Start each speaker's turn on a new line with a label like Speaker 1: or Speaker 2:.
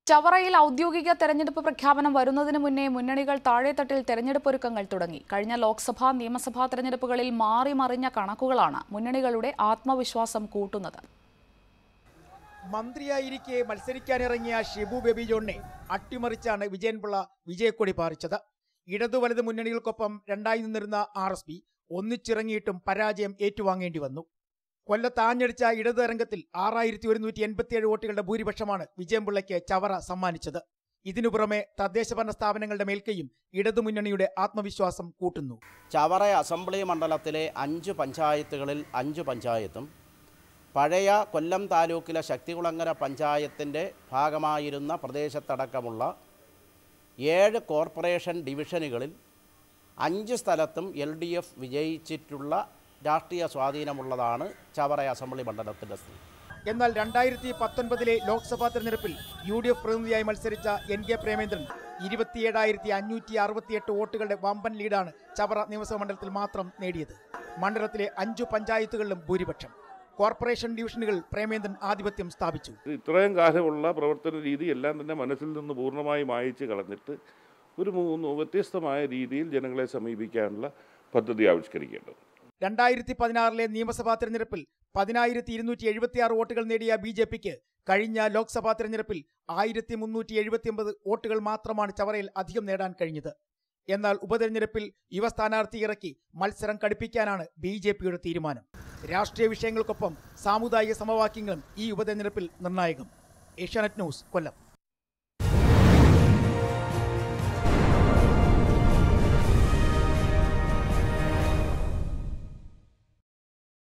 Speaker 1: ചവറയിൽ ഔദ്യോഗിക തെരഞ്ഞെടുപ്പ് പ്രഖ്യാപനം വരുന്നതിന് മുന്നേ മുന്നണികൾ താഴെത്തട്ടിൽ തെരഞ്ഞെടുപ്പ് ഒരുക്കങ്ങൾ തുടങ്ങി കഴിഞ്ഞ ലോക്സഭാ നിയമസഭാ തെരഞ്ഞെടുപ്പുകളിൽ മാറി മറിഞ്ഞ കണക്കുകളാണ് മുന്നണികളുടെ ആത്മവിശ്വാസം കൂട്ടുന്നത്
Speaker 2: മന്ത്രിയായിരിക്കെ മത്സരിക്കാനിറങ്ങിയ ഷിബു ബേബി ജോണിനെ അട്ടിമറിച്ചാണ് വിജയൻപിള്ള വിജയക്കൊടി പാറിച്ചത് ഇടതു വലത് മുന്നണികൾക്കൊപ്പം രണ്ടായി നിന്നിരുന്ന ആർ എസ് പി ഒന്നിച്ചിറങ്ങിയിട്ടും പരാജയം ഏറ്റുവാങ്ങേണ്ടി വന്നു കൊല്ലത്ത് ആഞ്ഞടിച്ച ഇടതു തരംഗത്തിൽ ആറായിരത്തി ഒരുന്നൂറ്റി എൺപത്തിയേഴ് വോട്ടുകളുടെ ഭൂരിപക്ഷമാണ് വിജയൻപിള്ളയ്ക്ക് ചവറ സമ്മാനിച്ചത് ഇതിനു പുറമെ തദ്ദേശഭരണ സ്ഥാപനങ്ങളുടെ മേൽക്കൈയും ഇടതുമുന്നണിയുടെ ആത്മവിശ്വാസം കൂട്ടുന്നു
Speaker 3: ചവറ അസംബ്ലി മണ്ഡലത്തിലെ അഞ്ച് പഞ്ചായത്തുകളിൽ അഞ്ച് പഞ്ചായത്തും പഴയ കൊല്ലം താലൂക്കിലെ ശക്തികുളങ്ങര പഞ്ചായത്തിൻ്റെ ഭാഗമായിരുന്ന പ്രദേശത്തടക്കമുള്ള ഏഴ് കോർപ്പറേഷൻ ഡിവിഷനുകളിൽ അഞ്ച് സ്ഥലത്തും എൽ ഡി എഫ് വിജയിച്ചിട്ടുള്ള രാഷ്ട്രീയ സ്വാധീനമുള്ളതാണ് ചവറ അസംബ്ലി മണ്ഡലത്തിൻ്റെ സ്ഥിതി
Speaker 2: എന്നാൽ രണ്ടായിരത്തി പത്തൊൻപതിലെ ലോക്സഭാ തെരഞ്ഞെടുപ്പിൽ യു ഡി എഫ് പ്രതിനിധിയായി മത്സരിച്ച എൻ കെ പ്രേമേന്ദ്രൻ ഇരുപത്തിയേഴായിരത്തി അഞ്ഞൂറ്റി അറുപത്തിയെട്ട് വോട്ടുകളുടെ വമ്പൻ ലീഡാണ് ചവറ നിയമസഭാ മണ്ഡലത്തിൽ മാത്രം നേടിയത് മണ്ഡലത്തിലെ അഞ്ചു പഞ്ചായത്തുകളിലും ഭൂരിപക്ഷം കോർപ്പറേഷൻ ഡിവിഷനുകൾ പ്രേമേന്ദ്രൻ ആധിപത്യം സ്ഥാപിച്ചു
Speaker 4: ഇത്രയും കാലമുള്ള പ്രവർത്തന രീതി എല്ലാം തന്നെ മനസ്സിൽ നിന്ന് പൂർണ്ണമായി മായിച്ച് കളഞ്ഞിട്ട് ഒരു മൂന്ന് വ്യത്യസ്തമായ രീതിയിൽ ജനങ്ങളെ സമീപിക്കാനുള്ള പദ്ധതി ആവിഷ്കരിക്കേണ്ടത്
Speaker 2: രണ്ടായിരത്തി പതിനാറിലെ നിയമസഭാ തെരഞ്ഞെടുപ്പിൽ പതിനായിരത്തി ഇരുന്നൂറ്റി എഴുപത്തിയാറ് വോട്ടുകൾ നേടിയ ബി ജെ പിക്ക് കഴിഞ്ഞ ലോക്സഭാ തെരഞ്ഞെടുപ്പിൽ ആയിരത്തി മുന്നൂറ്റി എഴുപത്തിയൊമ്പത് വോട്ടുകൾ മാത്രമാണ് ചവറയിൽ അധികം നേടാൻ കഴിഞ്ഞത് എന്നാൽ ഉപതെരഞ്ഞെടുപ്പിൽ യുവ സ്ഥാനാർത്ഥി ഇറക്കി മത്സരം കടുപ്പിക്കാനാണ് ബി ജെ പിയുടെ തീരുമാനം രാഷ്ട്രീയ വിഷയങ്ങൾക്കൊപ്പം സാമുദായിക സമവാക്യങ്ങളും ഈ ഉപതെരഞ്ഞെടുപ്പിൽ നിർണായകം ഏഷ്യാനെറ്റ് ന്യൂസ് കൊല്ലം